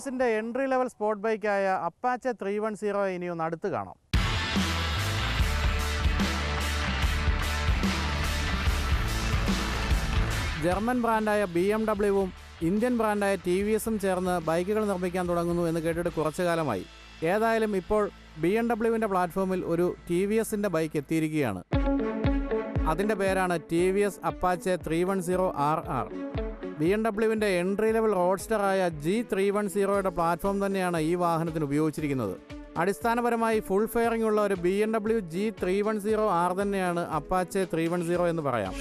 എസിൻ്റെ entry level sport ബൈക്കായ Apache three one zero ഇനി ഒന്ന് അടുത്ത് കാണാം ജർമ്മൻ ബ്രാൻഡായ ബി എം ഡബ്ല്യുവും ഇന്ത്യൻ ബ്രാൻഡായ ടി വി എസും ചേർന്ന് ബൈക്കുകൾ നിർമ്മിക്കാൻ തുടങ്ങുന്നു എന്ന് കേട്ടിട്ട് കുറച്ചു കാലമായി ഏതായാലും ഇപ്പോൾ ബി എം ഡബ്ല്യുവിൻ്റെ പ്ലാറ്റ്ഫോമിൽ ഒരു ടി വി എസിൻ്റെ ബൈക്ക് എത്തിയിരിക്കുകയാണ് അതിൻ്റെ പേരാണ് T V S Apache three one zero R R B M ഡബ്ല്യുവിൻ്റെ എൻട്രി ലെവൽ റോഡ്സ്റ്ററായ ജി ത്രീ വൺ സീറോയുടെ പ്ലാറ്റ്ഫോം തന്നെയാണ് ഈ വാഹനത്തിന് ഉപയോഗിച്ചിരിക്കുന്നത് അടിസ്ഥാനപരമായി ഫുൾ ഫെയറിംഗ് ഉള്ള ഒരു B M W G three one zero R തന്നെയാണ് അപ്പാച്ചെ ത്രീ വൺ സീറോ എന്ന് പറയാം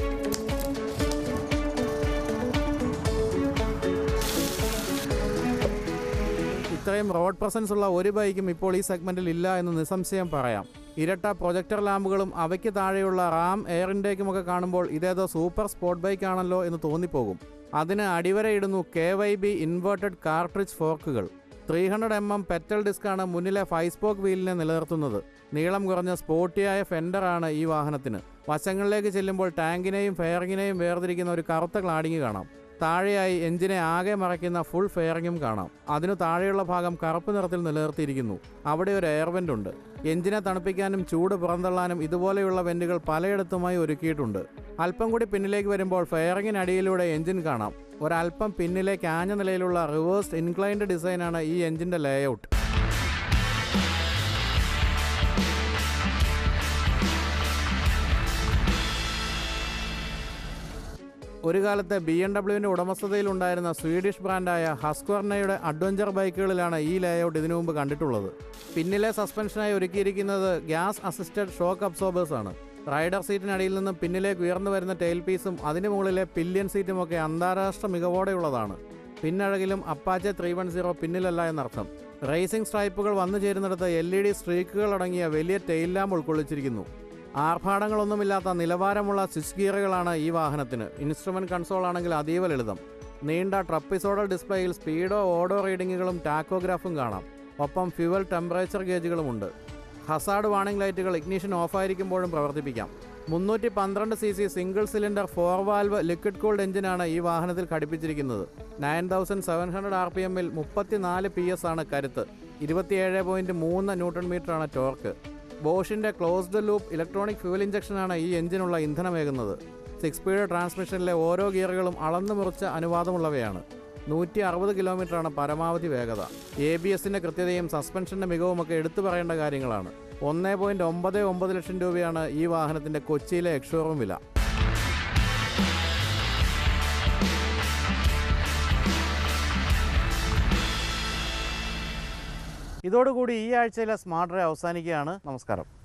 ഇത്രയും റോഡ് പ്രസൻസ് ഉള്ള ഒരു ബൈക്കും ഇപ്പോൾ ഈ സെഗ്മെന്റിൽ ഇല്ല എന്ന് നിസ്സംശയം പറയാം ഇരട്ട പ്രൊജക്ടർ ലാമ്പുകളും അവയ്ക്ക് താഴെയുള്ള റാം എയർ ഇൻടേക്കുമൊക്കെ കാണുമ്പോൾ ഇതേതോ സൂപ്പർ സ്പോർട്ട് ബൈക്ക് ആണല്ലോ എന്ന് തോന്നിപ്പോകും അതിന് അടിവരയിടുന്നു K Y B inverted cartridge ഫോർക്കുകൾ three hundred M M petal ഡിസ്കാണ് മുന്നിലെ ഫൈവ് സ്പോക്ക് വീലിനെ നിലനിർത്തുന്നത് നീളം കുറഞ്ഞ സ്പോർട്ടിയായ ഫെൻഡറാണ് ഈ വാഹനത്തിന് വശങ്ങളിലേക്ക് ചെല്ലുമ്പോൾ ടാങ്കിനെയും ഫെയറിങ്ങിനെയും വേർതിരിക്കുന്ന ഒരു കറുത്ത ക്ലാഡിങ് കാണാം താഴെയായി എഞ്ചിനെ ആകെ മറയ്ക്കുന്ന ഫുൾ ഫെയറിങ്ങും കാണാം അതിനു താഴെയുള്ള ഭാഗം കറുപ്പ് നിറത്തിൽ നിലനിർത്തിയിരിക്കുന്നു അവിടെ ഒരു എയർ വെന്റ് ഉണ്ട് എഞ്ചിനെ തണുപ്പിക്കാനും ചൂട് പുറന്തള്ളാനും ഇതുപോലെയുള്ള വെന്റുകൾ പലയിടത്തുമായി ഒരുക്കിയിട്ടുണ്ട് അല്പം കൂടി പിന്നിലേക്ക് വരുമ്പോൾ ഫെയറിങ്ങിനടിയിലൂടെ എഞ്ചിൻ കാണാം ഒരല്പം പിന്നിലേക്ക് ആഞ്ഞ നിലയിലുള്ള റിവേഴ്സ്ഡ് ഇൻക്ലൈൻഡ് ഡിസൈനാണ് ഈ എഞ്ചിന്റെ ലേഔട്ട് ഒരു കാലത്ത് ബി എം ഡബ്ല്യുവിൻ്റെ ഉടമസ്ഥതയിലുണ്ടായിരുന്ന സ്വീഡിഷ് ബ്രാൻഡായ ഹസ്ക്വർണയുടെ അഡ്വഞ്ചർ ബൈക്കുകളിലാണ് ഈ ലേഔട്ട് ഇതിനു മുമ്പ് കണ്ടിട്ടുള്ളത് പിന്നിലെ സസ്പെൻഷനായി ഒരുക്കിയിരിക്കുന്നത് ഗ്യാസ് അസിസ്റ്റഡ് ഷോക്ക് അബ്സോർബേഴ്സ് ആണ് റൈഡർ സീറ്റിനടിയിൽ നിന്നും പിന്നിലേക്ക് ഉയർന്നു വരുന്ന ടെയിൽ പീസും അതിന് മുകളിലെ പില്യൻ സീറ്റുമൊക്കെ അന്താരാഷ്ട്ര മികവോടെയുള്ളതാണ് പിന്നഴകിലും അപ്പാച്ചെ ത്രീ വൺ സീറോ പിന്നിലല്ല എന്നർത്ഥം റേസിംഗ് സ്ട്രൈപ്പുകൾ വന്നു ചേരുന്നിടത്ത് എൽ ഇ ഡി സ്ട്രീക്കുകൾ അടങ്ങിയ വലിയ ടെയിൽ ലാമ്പ് ഉൾക്കൊള്ളിച്ചിരിക്കുന്നു ആർഭാടങ്ങളൊന്നുമില്ലാത്ത നിലവാരമുള്ള സ്വിച്ച് ഗിയറുകളാണ് ഈ വാഹനത്തിന് ഇൻസ്ട്രുമെന്റ് കൺസോൾ ആണെങ്കിൽ അതീവ ലളിതം നീണ്ട ട്രപ്പിസോഡൽ ഡിസ്പ്ലേയിൽ സ്പീഡോ ഓഡോ റീഡിങ്ങുകളും ടാക്കോഗ്രാഫും കാണാം ഒപ്പം ഫ്യുവൽ ടെമ്പറേച്ചർ ഗേജുകളുമുണ്ട് ഹസാർഡ് വാണിംഗ് ലൈറ്റുകൾ ഇഗ്നിഷൻ ഓഫായിരിക്കുമ്പോഴും പ്രവർത്തിപ്പിക്കാം മുന്നൂറ്റി പന്ത്രണ്ട് C C single cylinder four valve liquid cooled എഞ്ചിനാണ് ഈ വാഹനത്തിൽ ഘടിപ്പിച്ചിരിക്കുന്നത് nine thousand seven hundred R P എമ്മിൽ മുപ്പത്തിനാല് പി എസ് ആണ് കരുത്ത് ഇരുപത്തിയേഴ് പോയിൻറ്റ് മൂന്ന് ന്യൂട്ടൺ മീറ്ററാണ് ടോർക്ക് ബോഷിന്റെ ക്ലോസ്ഡ് ലൂപ്പ് ഇലക്ട്രോണിക് ഫ്യൂൽ ഇഞ്ചക്ഷനാണ് ഈ എഞ്ചിനുള്ള ഇന്ധനമേകുന്നത് സിക്സ് സ്പീഡ് ട്രാൻസ്മിഷനിലെ ഓരോ ഗിയറുകളും അളന്നു മുറിച്ച അനുവാദമുള്ളവയാണ് നൂറ്റി അറുപത് കിലോമീറ്ററാണ് പരമാവധി വേഗത എ ബി എസിന്റെ കൃത്യതയും സസ്പെൻഷന്റെ മികവുമൊക്കെ എടുത്തു പറയേണ്ട കാര്യങ്ങളാണ് ഒന്നേ പോയിന്റ് ഒമ്പത് ഒമ്പത് ലക്ഷം രൂപയാണ് ഈ വാഹനത്തിന്റെ കൊച്ചിയിലെ എക്സ്ഷോറൂം വില ഇതോടുകൂടി ഈ ആഴ്ചയിലെ സ്മാർട്ട് ഡേ അവസാനിക്കുകയാണ് നമസ്കാരം